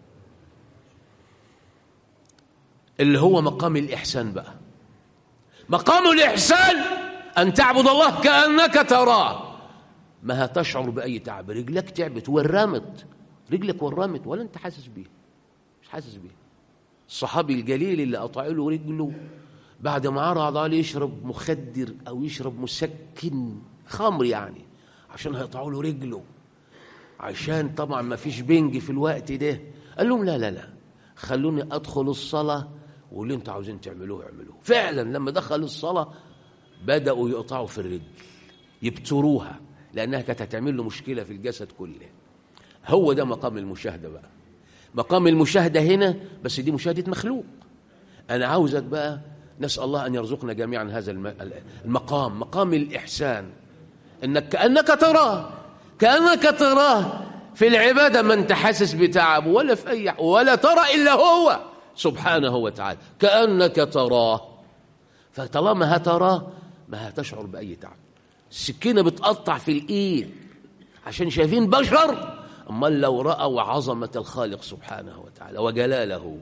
اللي هو مقام الإحسان بقى مقام الإحسان أن تعبد الله كأنك تراه ما هتشعر بأي تعب رجلك تعبت ورمت رجلك ورمت ولا أنت حاسس بيها مش حاسس بيها الصحابي الجليل اللي قطع له رجله بعد ما عرض عليه يشرب مخدر أو يشرب مسكن خمر يعني عشان هيقطعوا له رجله عشان طبعا ما فيش بنج في الوقت ده قال لهم لا لا لا خلوني ادخل الصلاه واللي انتوا عاوزين تعملوه اعملوه فعلا لما دخل الصلاه بداوا يقطعوا في الرجل يبتروها لانها كانت هتعمل له مشكله في الجسد كله هو ده مقام المشاهده بقى مقام المشاهده هنا بس دي مشاهده مخلوق انا عاوزك بقى نسال الله ان يرزقنا جميعا هذا الم- المقام مقام الاحسان انك كانك تراه كانك تراه في العباده ما انت حاسس بتعب ولا في اي ولا ترى الا هو سبحانه وتعالى كانك تراه فطالما هتراه ما هتشعر باي تعب السكينه بتقطع في الايد عشان شايفين بشر امال لو راوا عظمه الخالق سبحانه وتعالى وجلاله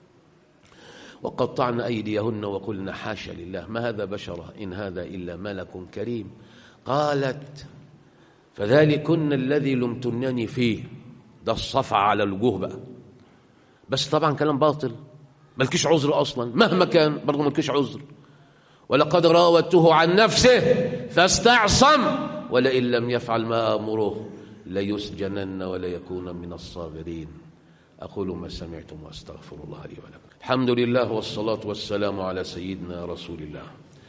وقطعن أيديهن وقلن حاشا لله ما هذا بشرا إن هذا إلا ملك كريم قالت فذلكن الذي لمتنني فيه ده الصفع على الوجوه بقى بس طبعا كلام باطل ملكيش عذر أصلا مهما كان برضه ملكيش عذر ولقد راودته عن نفسه فاستعصم ولئن لم يفعل ما آمره ليسجنن وليكون من الصاغرين أقول ما سمعتم وأستغفر الله لي ولكم الحمد لله والصلاة والسلام على سيدنا رسول الله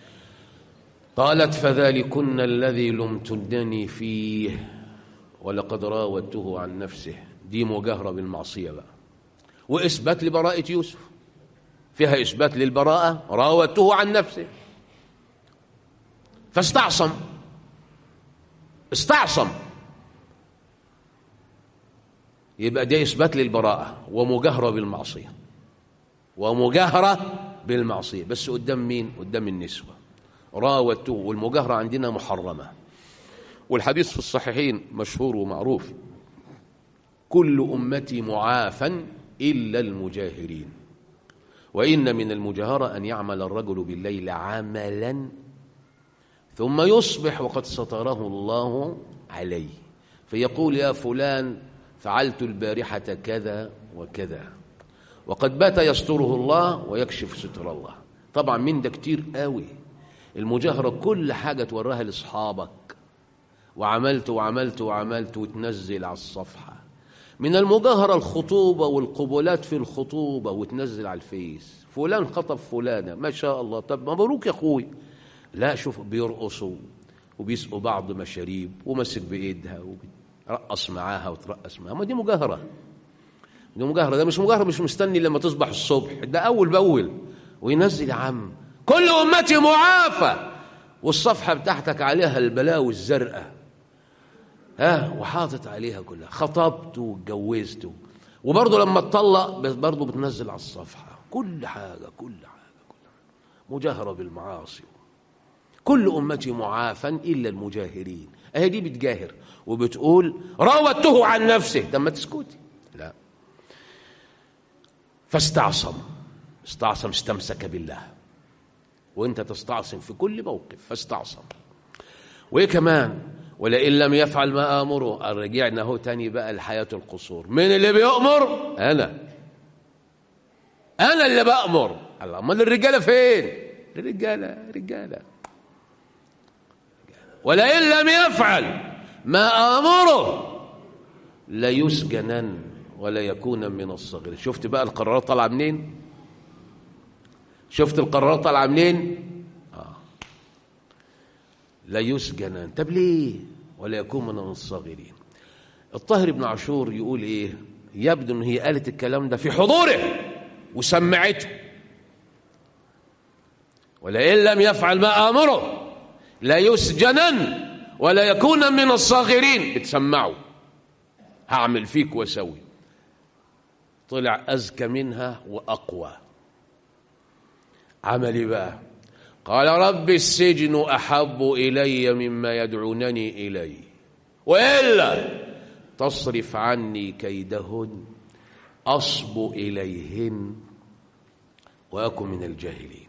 قالت فذلكن الذي لمتنني فيه ولقد راودته عن نفسه دي مجاهرة بالمعصية بقى وإثبات لبراءة يوسف فيها إثبات للبراءة راودته عن نفسه فاستعصم استعصم يبقى ده إثبات للبراءة ومجاهرة بالمعصية ومجاهرة بالمعصية بس قدام مين؟ قدام النسوة راودته والمجاهرة عندنا محرمة والحديث في الصحيحين مشهور ومعروف كل أمتي معافى إلا المجاهرين وإن من المجاهرة أن يعمل الرجل بالليل عملا ثم يصبح وقد ستره الله عليه فيقول يا فلان فعلت البارحة كذا وكذا وقد بات يستره الله ويكشف ستر الله طبعا من ده كتير قوي المجاهرة كل حاجة توراها لأصحابك وعملت وعملت وعملت وتنزل على الصفحة من المجاهرة الخطوبة والقبولات في الخطوبة وتنزل على الفيس فلان خطب فلانة ما شاء الله طب مبروك يا أخوي لا شوف بيرقصوا وبيسقوا بعض مشاريب ومسك بإيدها وبيرقص معاها وترقص معاها ما دي مجاهرة دي مجاهرة ده مش مجاهرة مش مستني لما تصبح الصبح ده أول بأول وينزل يا عم كل أمتي معافى والصفحة بتاعتك عليها البلاوي الزرقاء ها وحاطط عليها كلها خطبت واتجوزت وبرضه لما تطلق برضه بتنزل على الصفحة كل حاجة كل حاجة كل حاجة مجاهرة بالمعاصي كل أمتي معافى إلا المجاهرين أهي دي بتجاهر وبتقول راودته عن نفسه طب ما تسكتي لا فاستعصم استعصم استمسك بالله وانت تستعصم في كل موقف فاستعصم وايه كمان ولئن لم يفعل ما امره رجعنا اهو تاني بقى لحياه القصور من اللي بيامر انا انا اللي بامر الله امال الرجاله فين الرجاله رجاله ولئن لم يفعل ما امره ليسجنن ولا يكون من الصغير شفت بقى القرارات طالعه منين شفت القرارات طالعه منين اه لا يسجنن طب ليه ولا يكون من الصاغرين الطاهر بن عاشور يقول ايه يبدو ان هي قالت الكلام ده في حضوره وسمعته ولئن لم يفعل ما امره لا يسجنن ولا يكون من الصاغرين بتسمعوا هعمل فيك واسوي طلع اذكى منها واقوى عمل ايه بقى قال رب السجن احب الي مما يدعونني اليه والا تصرف عني كيدهن اصب اليهن واكن من الجاهلين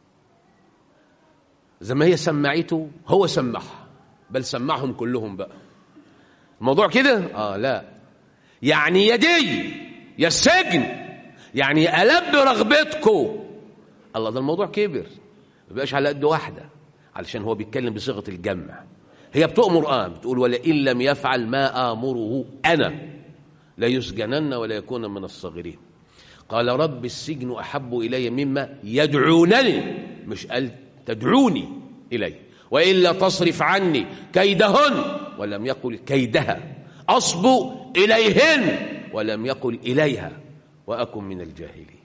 زي ما هي سمعته هو سمعها بل سمعهم كلهم بقى الموضوع كده اه لا يعني يا دي يا السجن يعني ألب رغبتكم الله ده الموضوع كبر ما بقاش على قد واحدة علشان هو بيتكلم بصيغة الجمع هي بتؤمر آه بتقول ولئن لم يفعل ما آمره أنا لا يسجنن ولا يكون من الصاغرين قال رب السجن أحب إلي مما يدعونني مش قال تدعوني إليه وإلا تصرف عني كيدهن ولم يقل كيدها أصب إليهن ولم يقل إليها وأكن من الجاهلين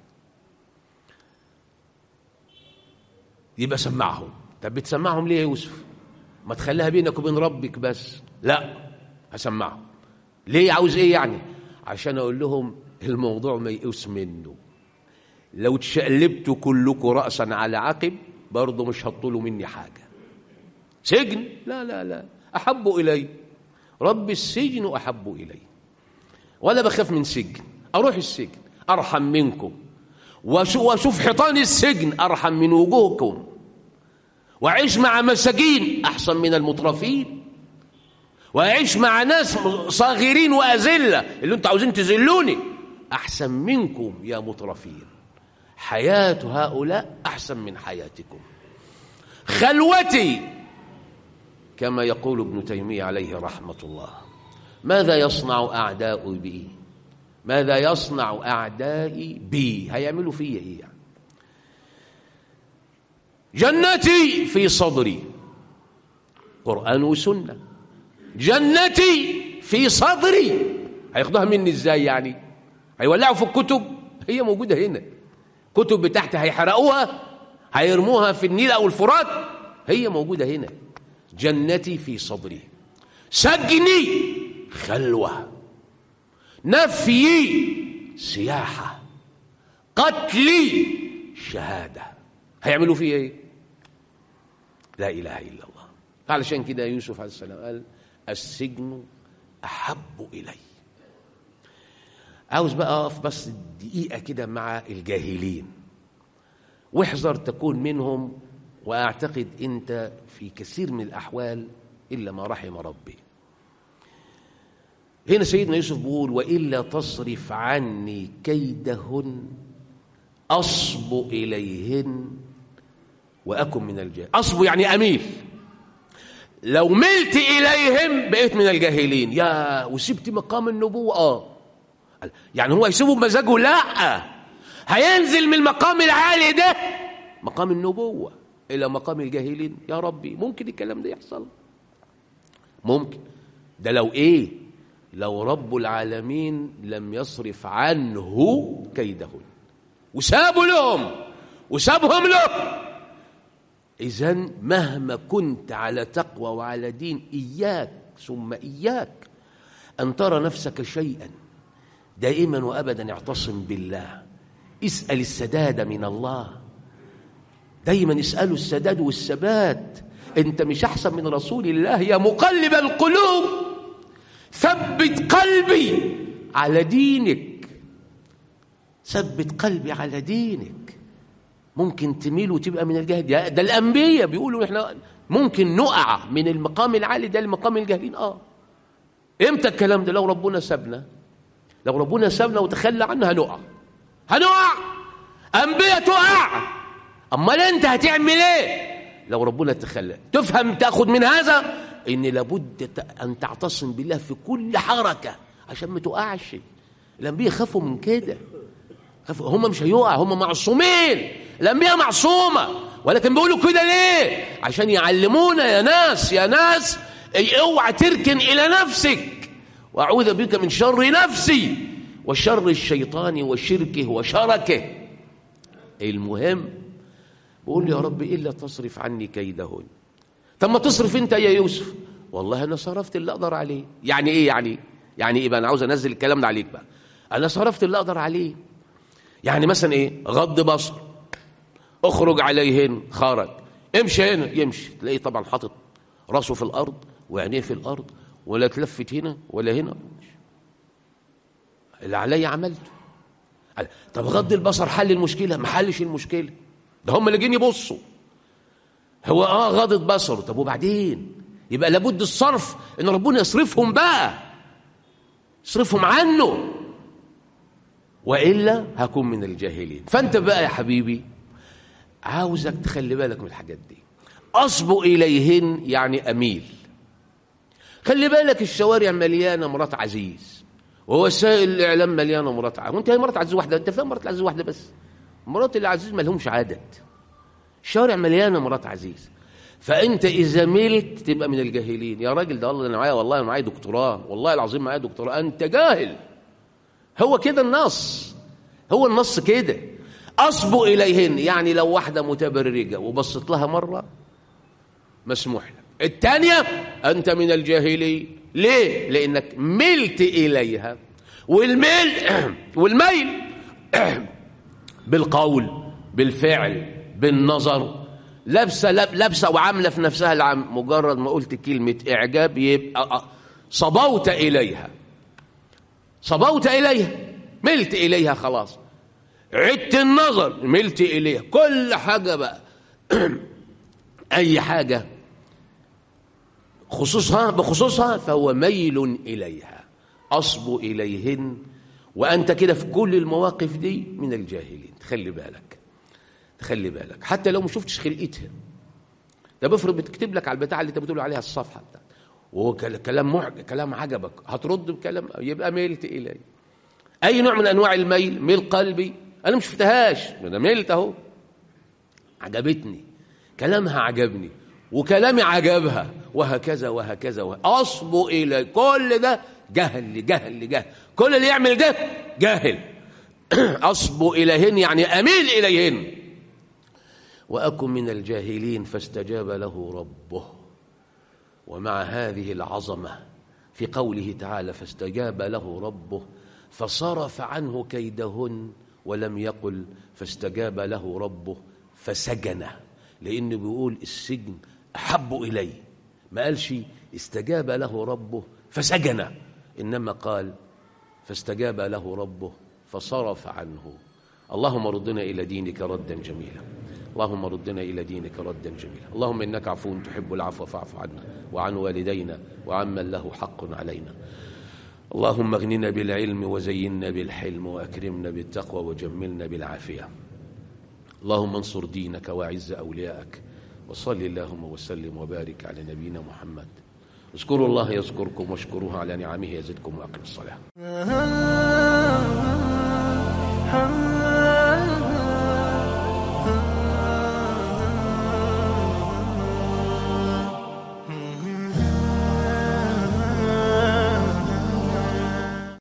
يبقى سمعهم طب بتسمعهم ليه يا يوسف ما تخليها بينك وبين ربك بس لا هسمعهم ليه عاوز ايه يعني عشان اقول لهم الموضوع ما يقوس منه لو تشقلبتوا كلكم رأسا على عقب برضه مش هتطولوا مني حاجة سجن لا لا لا أحب إلي رب السجن أحب إلي ولا بخاف من سجن أروح السجن أرحم منكم وأشوف حيطان السجن أرحم من وجوهكم وأعيش مع مساكين أحسن من المترفين وأعيش مع ناس صاغرين وأذلة اللي أنتوا عاوزين تذلوني أحسن منكم يا مترفين حياة هؤلاء أحسن من حياتكم خلوتي كما يقول ابن تيمية عليه رحمة الله ماذا يصنع أعداؤي بي ماذا يصنع أعدائي بي هيعملوا فيا إيه يعني جنتي في صدري قرآن وسنة جنتي في صدري هياخدوها مني ازاي يعني هيولعوا في الكتب هي موجودة هنا كتب بتاعتي هيحرقوها هيرموها في النيل أو الفرات هي موجودة هنا جنتي في صدري سجني خلوة نفيي سياحة قتلي شهادة هيعملوا فيه ايه لا إله إلا الله علشان كده يوسف عليه السلام قال السجن أحب إلي عاوز بقى أقف بس دقيقة كده مع الجاهلين واحذر تكون منهم وأعتقد أنت في كثير من الأحوال إلا ما رحم ربي هنا سيدنا يوسف بيقول وإلا تصرف عني كيدهن أصب إليهن وأكن من الجاهلين أصب يعني أميل لو ملت إليهم بقيت من الجاهلين يا وسبت مقام النبوة آه يعني هو يسيبه بمزاجه لا هينزل من المقام العالي ده مقام النبوة إلى مقام الجاهلين يا ربي ممكن الكلام ده يحصل ممكن ده لو إيه لو رب العالمين لم يصرف عنه كيدهن وسابوا لهم وسابهم له إذا مهما كنت على تقوى وعلى دين إياك ثم إياك أن ترى نفسك شيئا دائما وأبدا اعتصم بالله اسأل السداد من الله دايما اسألوا السداد والثبات انت مش أحسن من رسول الله يا مقلب القلوب ثبت قلبي على دينك ثبت قلبي على دينك ممكن تميل وتبقى من الجاهل ده الأنبياء بيقولوا احنا ممكن نقع من المقام العالي ده لمقام الجاهلين اه امتى الكلام ده لو ربنا سابنا لو ربنا سابنا وتخلى عنا هنقع هنقع أنبياء تقع أمال أنت هتعمل إيه لو ربنا تخلى تفهم تأخذ من هذا إن لابد أن تعتصم بالله في كل حركة عشان ما تقعش الأنبياء خافوا من كده خافوا هم مش هيقع هم معصومين الأنبياء معصومة ولكن بيقولوا كده ليه عشان يعلمونا يا ناس يا ناس أي اوعى تركن إلى نفسك وأعوذ بك من شر نفسي وشر الشيطان وشركه وشركه المهم بقول يا رب إلا تصرف عني كيدهن طب ما تصرف أنت يا يوسف والله أنا صرفت اللي أقدر عليه يعني إيه يعني يعني إيه بقى أنا عاوز أنزل الكلام ده عليك بقى أنا صرفت اللي أقدر عليه يعني مثلا إيه غض بصر اخرج عليهن خرج امشي هنا يمشي تلاقيه طبعا حاطط راسه في الارض وعينيه في الارض ولا تلفت هنا ولا هنا اللي عليا عملته قال، طب غض البصر حل المشكله ما حلش المشكله ده هم اللي جايين يبصوا هو اه غضت بصره طب وبعدين يبقى لابد الصرف ان ربنا يصرفهم بقى يصرفهم عنه والا هكون من الجاهلين فانت بقى يا حبيبي عاوزك تخلي بالك من الحاجات دي أصبو إليهن يعني أميل خلي بالك الشوارع مليانة مرات عزيز ووسائل الإعلام مليانة مرات عزيز وأنت هي مرات عزيز واحدة أنت فاهم مرات عزيز واحدة بس مرات العزيز ما لهمش عدد الشوارع مليانة مرات عزيز فأنت إذا ملت تبقى من الجاهلين يا راجل ده والله أنا معايا والله أنا معايا دكتوراه والله العظيم معايا دكتوراه أنت جاهل هو كده النص هو النص كده أصبوا إليهن يعني لو واحدة متبرجة وبصت لها مرة مسموح لك الثانية أنت من الجاهلين ليه؟ لأنك ملت إليها والميل والميل بالقول بالفعل بالنظر لابسة لابسة وعاملة في نفسها العام مجرد ما قلت كلمة إعجاب يبقى صبوت إليها صبوت إليها ملت إليها خلاص عدت النظر ملت إليها كل حاجة بقى أي حاجة خصوصها بخصوصها فهو ميل إليها أصب إليهن وأنت كده في كل المواقف دي من الجاهلين تخلي بالك تخلي بالك حتى لو ما شفتش خلقتها ده بفرض بتكتب لك على البتاع اللي انت بتقول عليها الصفحه بتاعتك وهو كلام معجب كلام عجبك هترد بكلام يبقى ميلت اليه اي نوع من انواع الميل ميل قلبي انا مش شفتهاش انا ميلت اهو عجبتني كلامها عجبني وكلامي عجبها وهكذا وهكذا وه... اصب الى كل ده جهل جهل جهل كل اللي يعمل ده جاهل اصب اليهن يعني اميل اليهن واكن من الجاهلين فاستجاب له ربه ومع هذه العظمه في قوله تعالى فاستجاب له ربه فصرف عنه كيدهن ولم يقل فاستجاب له ربه فسجنه لأنه بيقول السجن أحب إلي ما قالش استجاب له ربه فسجنه إنما قال فاستجاب له ربه فصرف عنه اللهم ردنا إلى دينك ردا جميلا اللهم ردنا إلى دينك ردا جميلا اللهم إنك عفو تحب العفو فاعف عنا وعن والدينا وعمن له حق علينا اللهم اغننا بالعلم وزينا بالحلم واكرمنا بالتقوى وجملنا بالعافيه اللهم انصر دينك واعز اولياءك وصل اللهم وسلم وبارك على نبينا محمد اذكروا الله يذكركم واشكروه على نعمه يزدكم واقم الصلاه